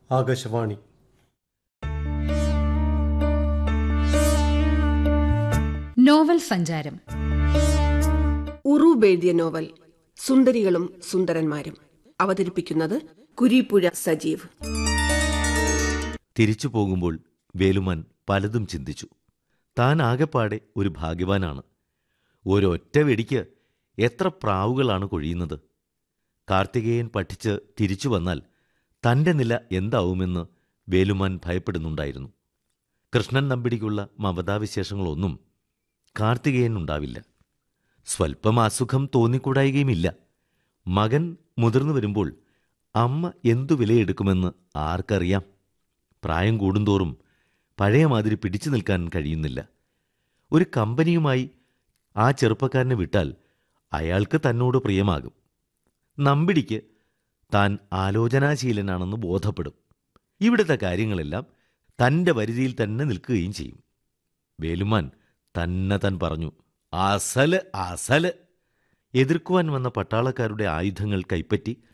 Akashvani novel സഞ്ചാരം ഉറൂബ് എഴുതിയ novel സുന്ദരികളും സുന്ദരന്മാരും അവതരിപ്പിക്കുന്നത് കുരീപ്പുഴ സജീവ് തിരിച്ചു പോകുമ്പോൾ വേലുമാൻ പലതും ചിന്തിച്ചു താൻ ആകെപ്പാടെ ഒരു ഭാഗ്യവാനാണ് ഒരൊറ്റ വെടിക്ക് എത്ര പ്രാവുകളാണ് കൊഴിയുന്നത് കാർത്തികേയൻ പഠിച്ച് തിരിച്ചു വന്നാൽ തന്റെ നില എന്താവുമെന്ന് വേലുമാൻ ഭയപ്പെടുന്നുണ്ടായിരുന്നു കൃഷ്ണൻ നമ്പിടിക്കുള്ള മമതാവിശേഷങ്ങളൊന്നും കാർത്തികേയൻ ഉണ്ടാവില്ല സ്വൽപ്പം അസുഖം തോന്നിക്കൂടായികയുമില്ല മകൻ മുതിർന്നു വരുമ്പോൾ അമ്മ എന്തു വിലയെടുക്കുമെന്ന് ആർക്കറിയാം പ്രായം കൂടുന്തോറും പഴയ മാതിരി പിടിച്ചു നിൽക്കാൻ കഴിയുന്നില്ല ഒരു കമ്പനിയുമായി ആ ചെറുപ്പക്കാരനെ വിട്ടാൽ അയാൾക്ക് തന്നോട് പ്രിയമാകും നമ്പിടിക്ക് താൻ ആലോചനാശീലനാണെന്ന് ബോധപ്പെടും ഇവിടുത്തെ കാര്യങ്ങളെല്ലാം തൻ്റെ വരുതിയിൽ തന്നെ നിൽക്കുകയും ചെയ്യും വേലുമാൻ തന്നെ താൻ പറഞ്ഞു അസല് അസല് എതിർക്കുവാൻ വന്ന പട്ടാളക്കാരുടെ ആയുധങ്ങൾ കൈപ്പറ്റി